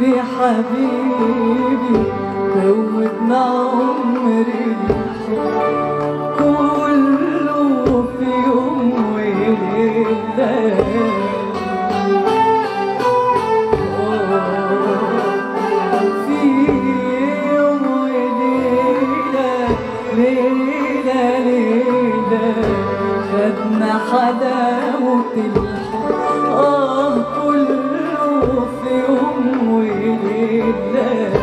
حبيبي حبيبي دوبنا عمري الحب كله في يوم وليلة في يوم وليلة ليلة ليلة خدنا حلاوة الحب آه كله في يوم وليلة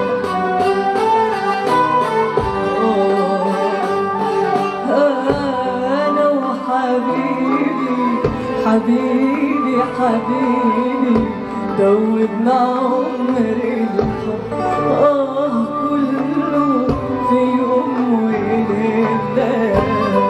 آه أنا وحبيبي حبيبي حبيبي دوبنا عمري الحب آه كله في يوم وليلة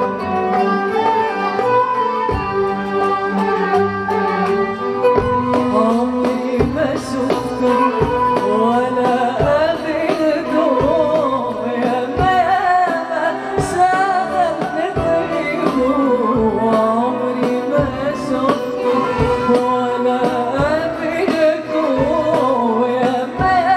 عمري ما شفته ولا قابلته يا ماما شغل غيره عمري ما شفته ولا قابلته يا ماما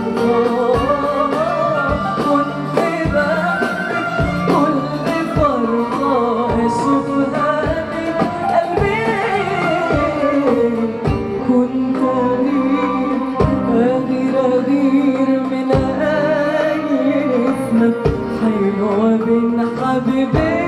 كنت بحبك كل فرقة أشوفها من قلبي كنت أغير أغير أغير من أي اسمك حلوة بين حبيبين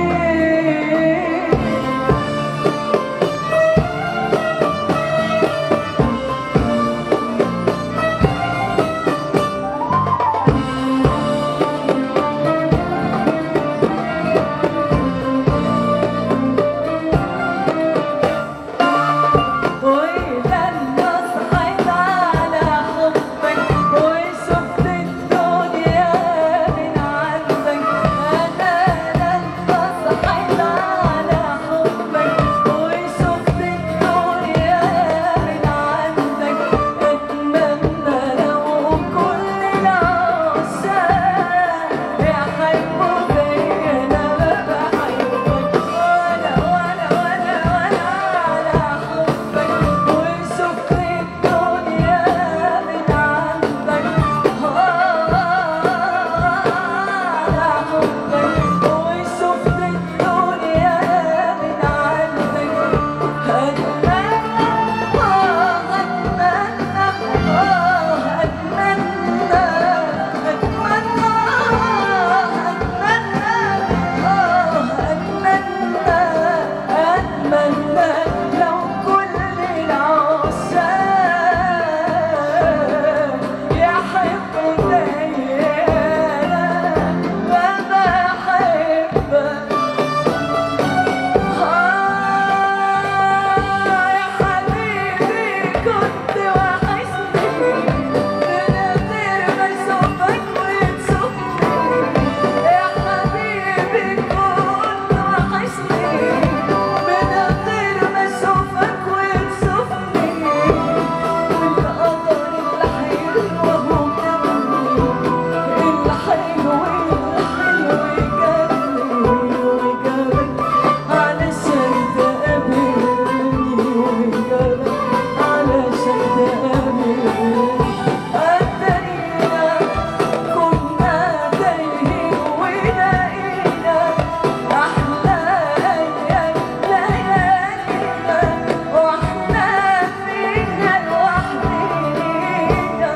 ولما صحيت على حبك وشفت الدنيا من عندك أنا لما صحيت على حبك وشفت الدنيا من عندك أتمنى لو كل العشاق يحبوا زي أنا ما بحبك وأنا وأنا وأنا وأنا على حبك وشفت الدنيا من عندك على حبك وشفت الدنيا من عندك أتمنى لو كل العشاق يحبوا زي أنا ما بحبك يا حبيبي كنت وحشني من غير ما اشوفك وتشوفني يا حبيبي كنت وحشني من غير ما اشوفك وتشوفني والقدر الحلو وهو جنبي الحلو الحلو جنبي وجنبك علشان تقابلني وجنبك علشان تقابلني أترينا كنا تايهين ولقينا أحلى أيام ليالينا وإحنا فينا لوحدينا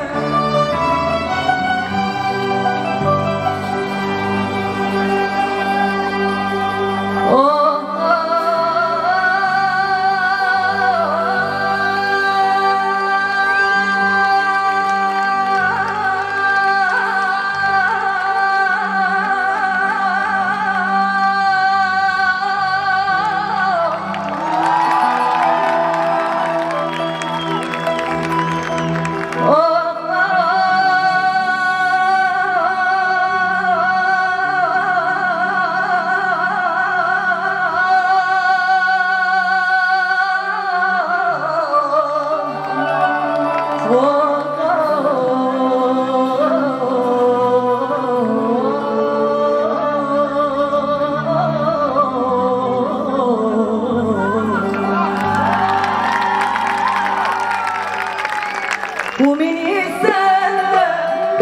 ومين يصدق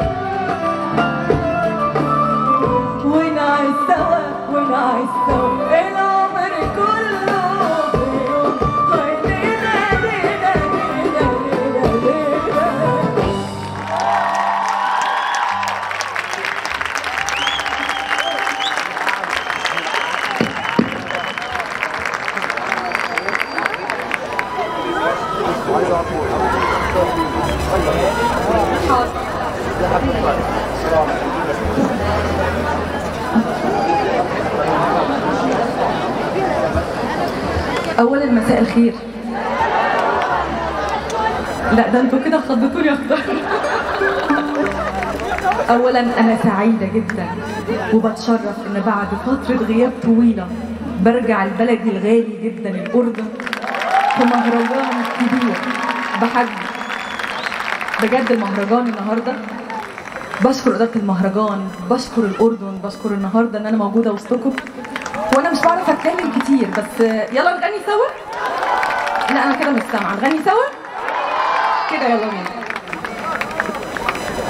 ونعيش سوا ونعيش سوا العمر كله بيوم ليلة ليلة ليلة ليلة ليلة اولا مساء الخير لا ده انتوا كده خضتوني اكتر اولا انا سعيده جدا وبتشرف ان بعد فتره غياب طويله برجع لبلدي الغالي جدا الاردن في مهرجان كبير بحجم بجد المهرجان النهارده بشكر إدارة المهرجان بشكر الأردن بشكر النهاردة إن أنا موجودة وسطكم وأنا مش بعرف أتكلم كتير بس يلا نغني سوا لا أنا كده مش سامعة نغني سوا كده يلا بينا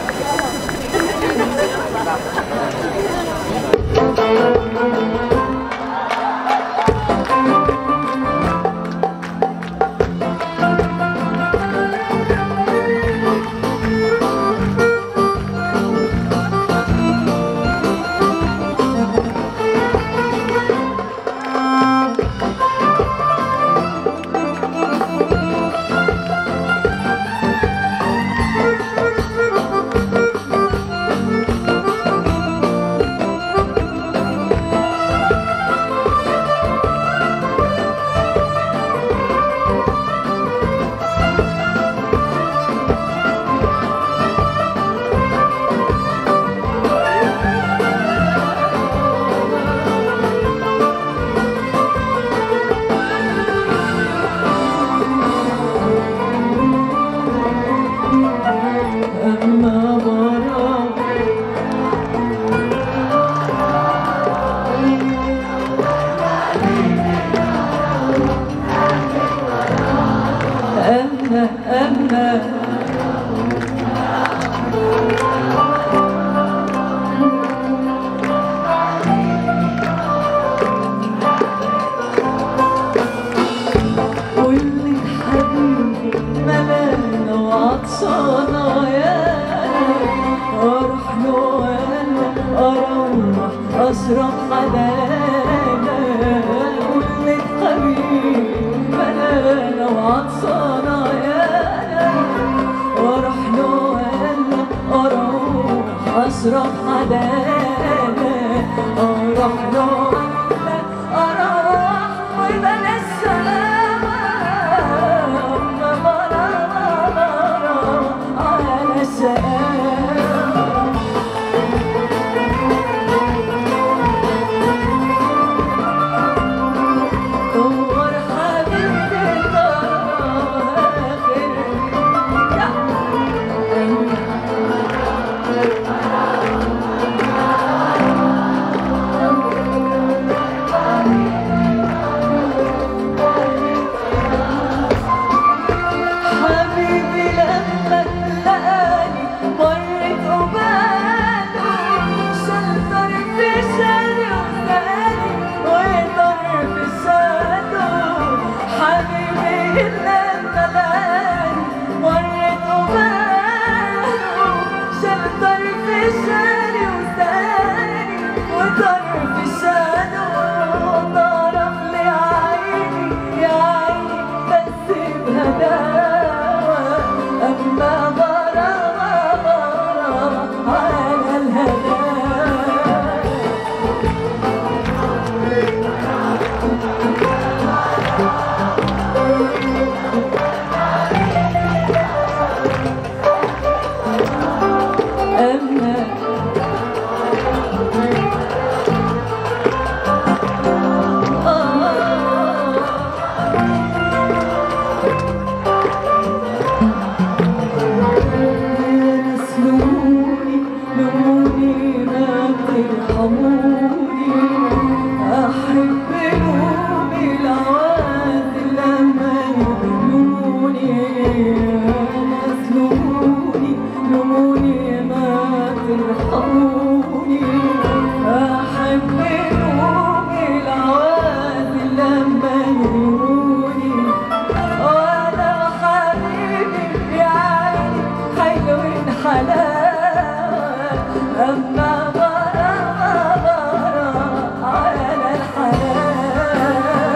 أشرب حلانا قلت حبيبي ملانا وعطشانة يانا واروح له انا اروح اشرب حلانا اروح له انا اروح وبلاش سلامة مرة مرة على السلامة دور حبيبي طال آخر حبيبي لما تلاقاني مرت قباله شلتر في شالي وسالي ويطر في شاله حبيبي لما تلاقاني مرت قباله شلتر في شالي وسالي وطر في شاله طرف لي عيني يا عيني بس بهداوة أما برا برا على الهداوة أما آه ناس لموني لموني ما ترحموني أحب لومي العواد لما يلوموني ناس لموني لموني ما ترحموني أحب لومي العواد لما يلوموني وانا حبيبي يا عيني حلوين حلاوة اما برا برا على الحلاوة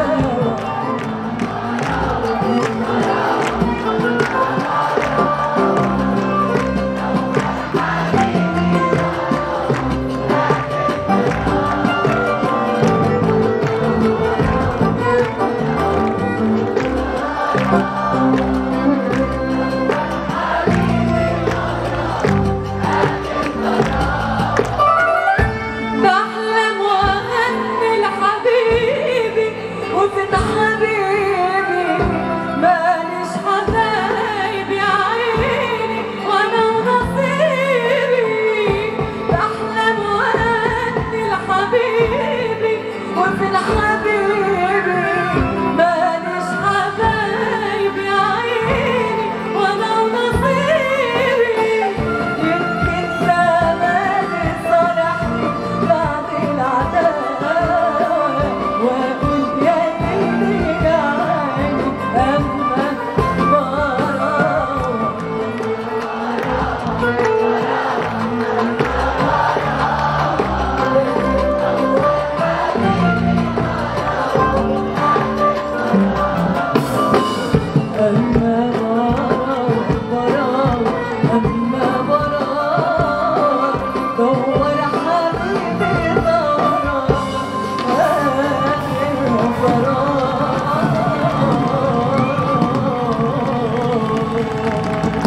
بحلم واغني لحبيبي وفين حبيبي ماليش حبايب يا عيني وانا ونصيبي بحلم واغني لحبيبي وفين حبيبي ماليش حبايب يا عيني وانا ونصيبي يمكن زماني صالحني بعد العداوة وأقول يا ليلي يا عيني أما براوة أما براوة براوة أما براوة دور حبيبي دور آخر براوة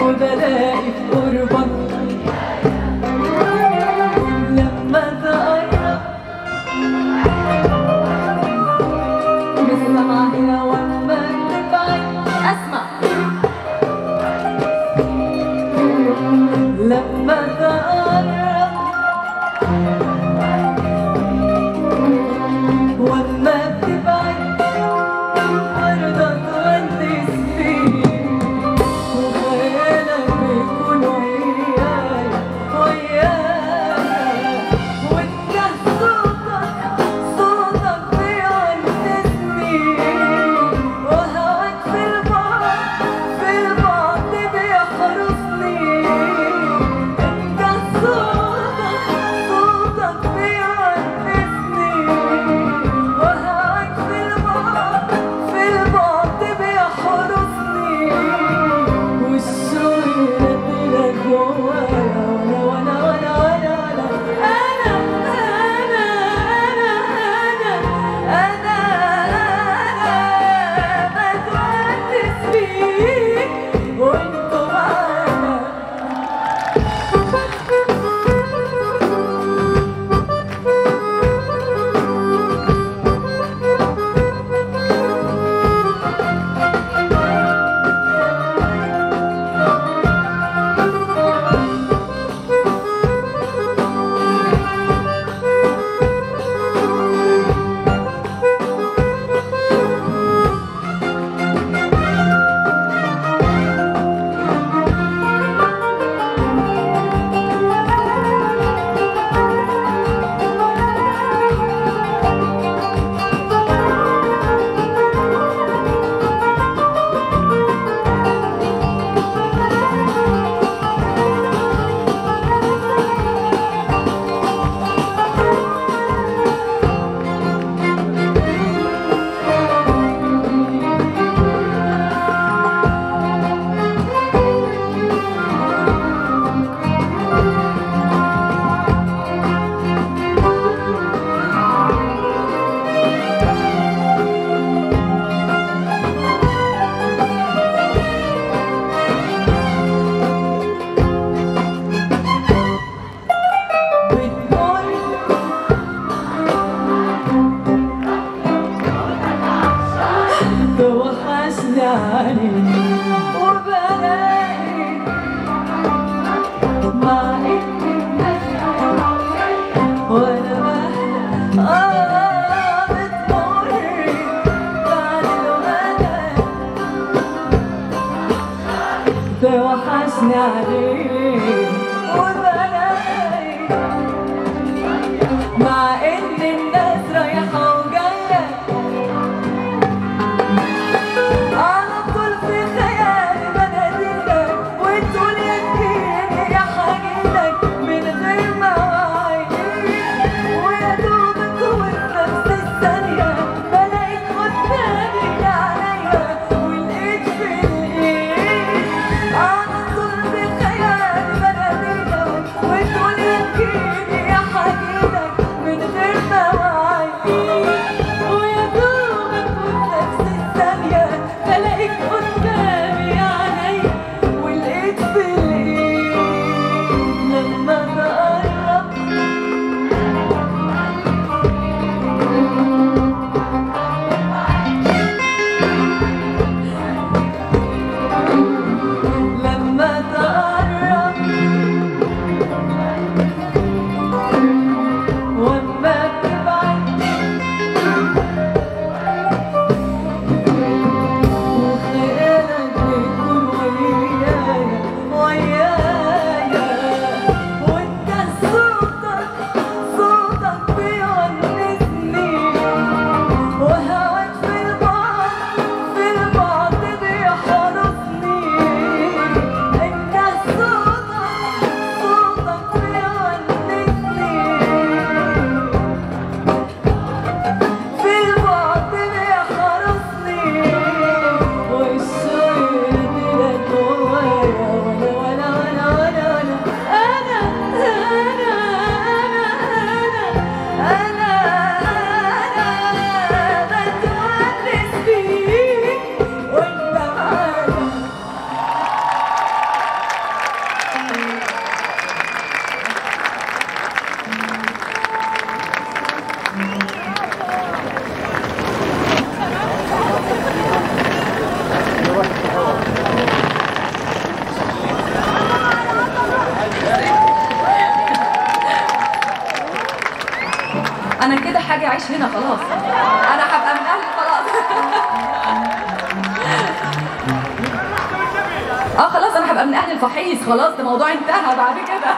وبلاقي في قربك لما تقرب بسمع هنا وما تبعد اسمع لما تقرب وما تبعد برضه تونس فيك وخيالك بيكون وياي وياي وانت صوتك صوتك بيونسني وهواك في البعد في البعد بيحرسني انت صوتك صوتك بيونسني وهواك في البعد في البعد بيحرسني والشوق يناديلك جوايا وانا وانا وانا وانا وانا انا انا انا انا انا بتونس فيك وانتوا معانا بتمر توحشني عليك وبلاقي مع اني وانا بحلم اه بتمر بعد الوهلة توحشني عليك وبلاقي مع ان الناس رايحة وجاية على طول في خيالي بناديلك وتقول يا تجيني يا حاجيلك من غير ما اوعيك ويا دوبك وفي نفس الثانية بلاقيك قدامي عليا والايد في الايد على طول في خيالي بناديلك هاجي اعيش هنا خلاص انا هبقى من اهل خلاص اه خلاص انا هبقى من اهل الفحيص خلاص ده موضوع انتهى بعد كده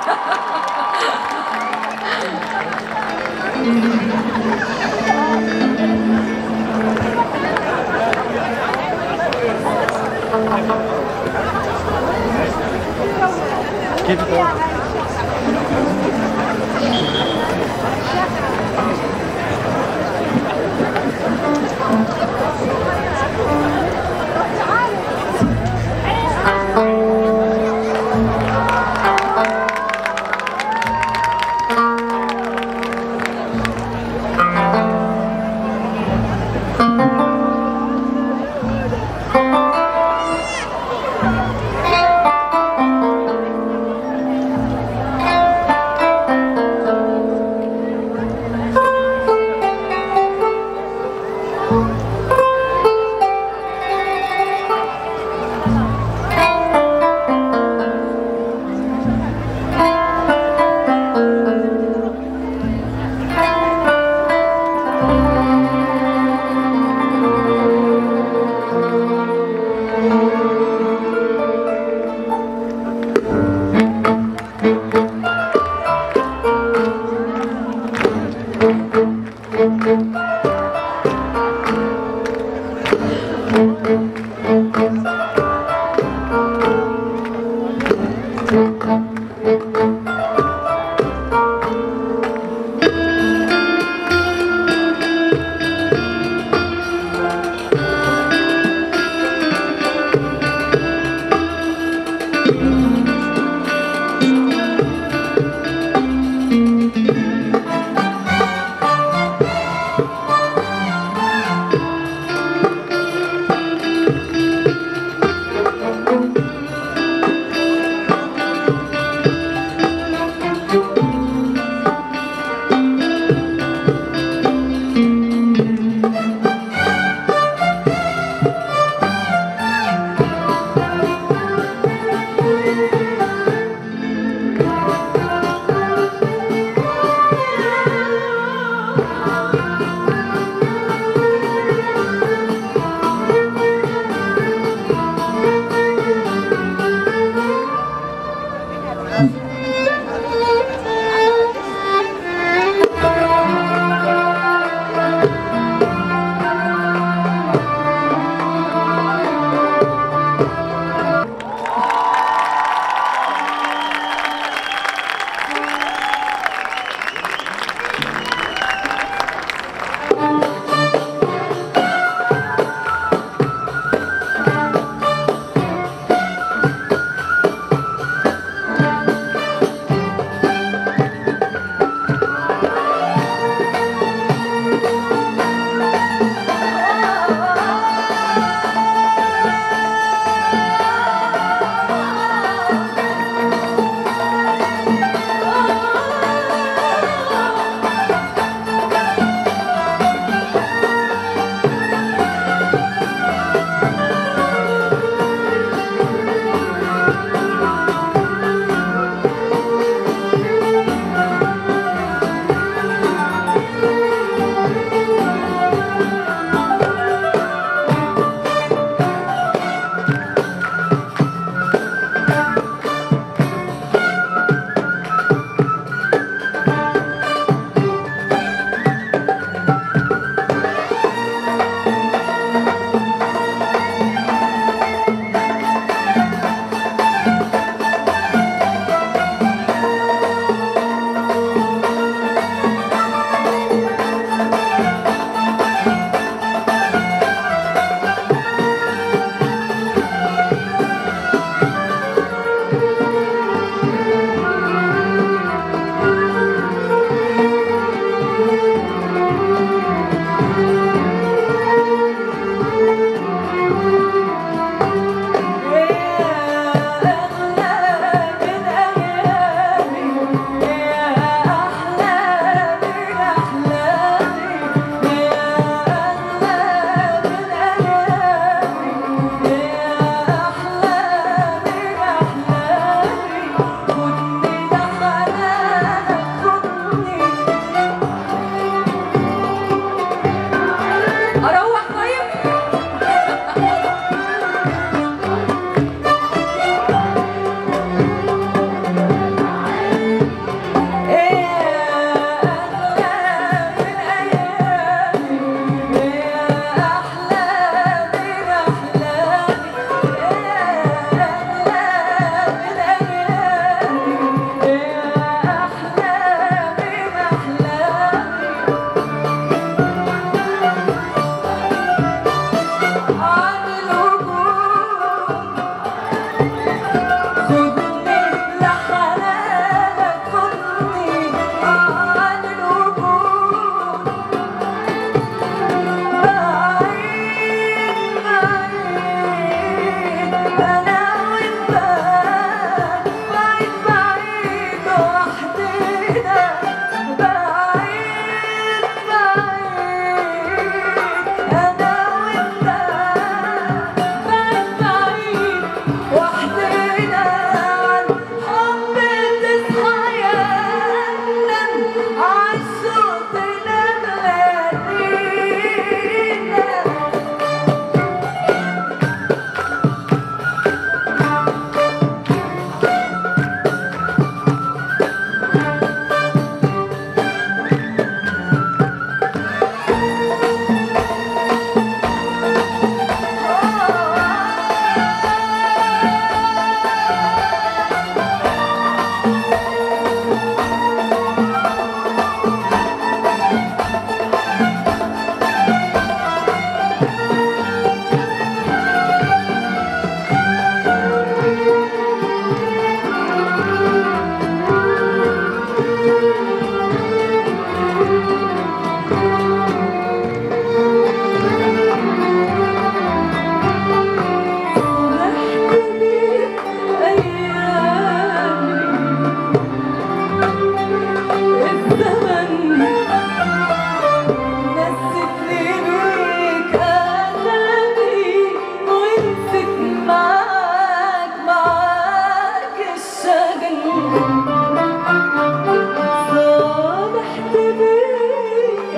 سامحت بيك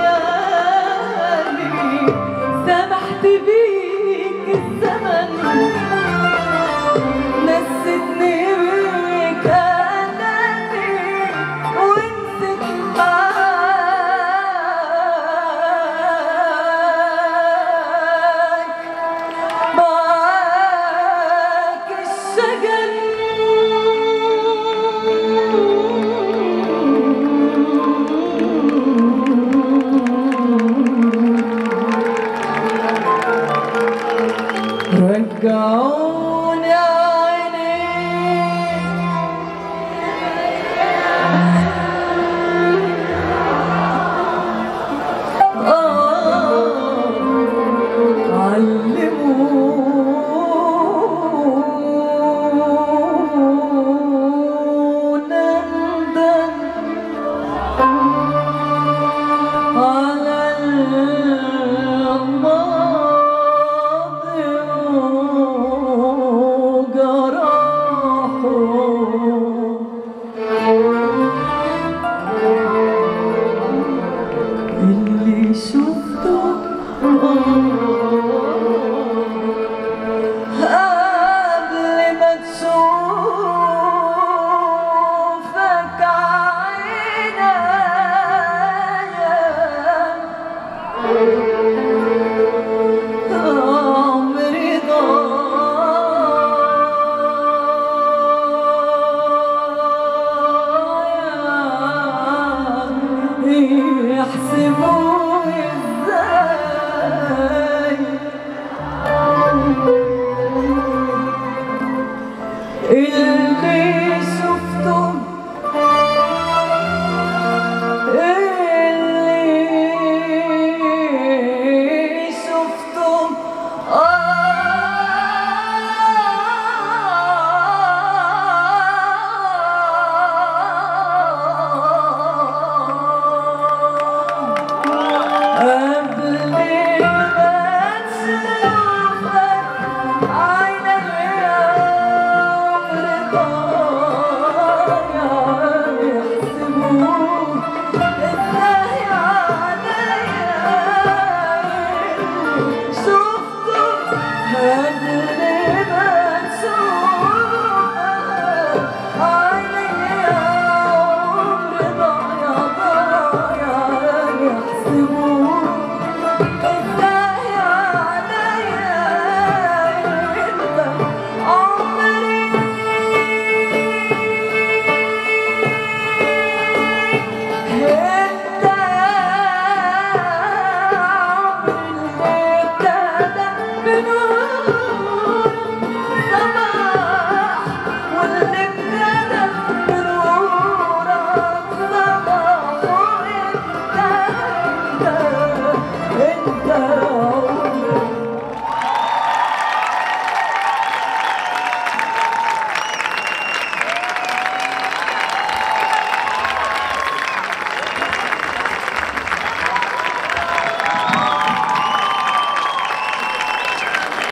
أيامي سامحت بيك الزمن نستني بيك أناني ونسيت معاك معاك الشجن رجعوني عينيك علمونا ندم على الماضي وجراحه اللي شفته قبل ما تشوفك عينيا عمري ضايع يحسبوا ازاي اللي